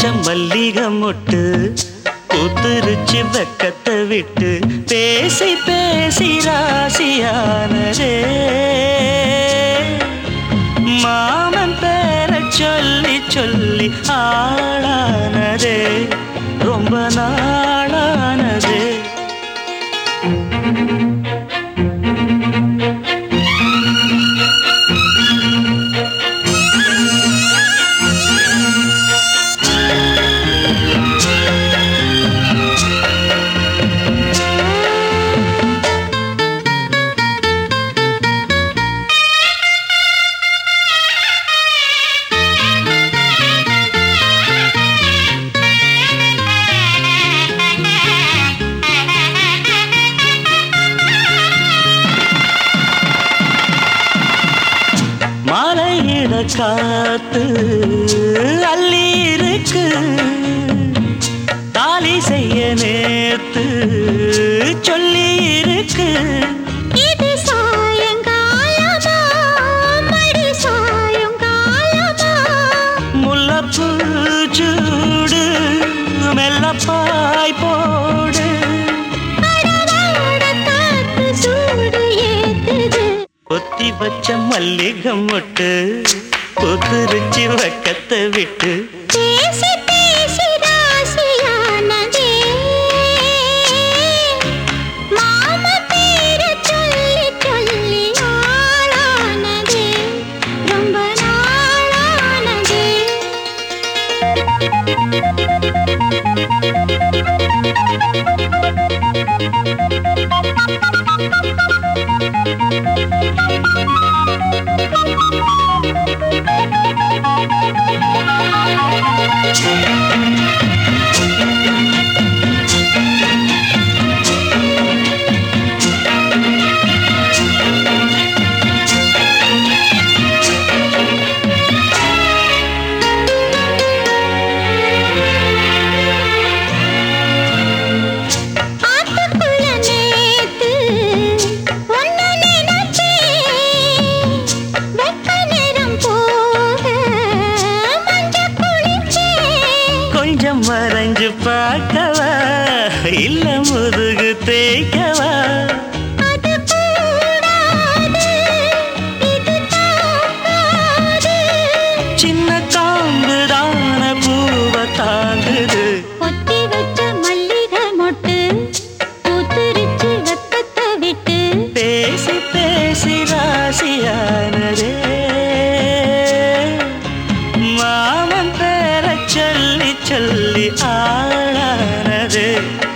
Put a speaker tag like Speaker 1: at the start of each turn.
Speaker 1: வச்ச மல்லிகை மொட்டு பூத்துருச்சு வெக்கத்தை விட்டு பேசி பேசி ராசியானதே மாமன் பேர சொல்லி சொல்லி ஆளானதே ரொம்ப நாளானதே மாலையிட காத்து அள்ளி இருக்கு தாலி செய்ய நேத்து சொல்லி இருக்கு
Speaker 2: இது சாயங்காலமா மடி சாயங்காலமா
Speaker 1: முல்லப்பூ சூடு மெல்லப்பாய் போடு
Speaker 2: அடவாட காத்து சூடு ஏத்துது
Speaker 1: பொத்தி வச்ச மல்லிகை மொட்டு புத்துருச்சி வக்கத்தை விட்டு
Speaker 2: பேசி பேசி ராசியானதே மாம பேர சொல்லி சொல்லி ஆளானதே ரொம்ப நாளானதே ஆத்துக்குள்ள நேத்து ஒன்னு நினைச்சேன் வெக்க நேரம் போக மஞ்ச குளிச்சேன்
Speaker 1: கொஞ்சம் மறைஞ்சு பார்க்கவா இல்ல முதுகு தேய்க்கவா
Speaker 2: அது கூடாது இது தாக்காது
Speaker 1: சின்ன காம்பு தான பூவை தாங்குது
Speaker 2: கொத்தி வச்ச மல்லிகை மொட்டு பூத்துருச்சு வெக்கத்தை விட்டு
Speaker 1: பேசி பேசி ராசியானதே மாமன் பேர சொல்லி சொல்லி ஆளானதே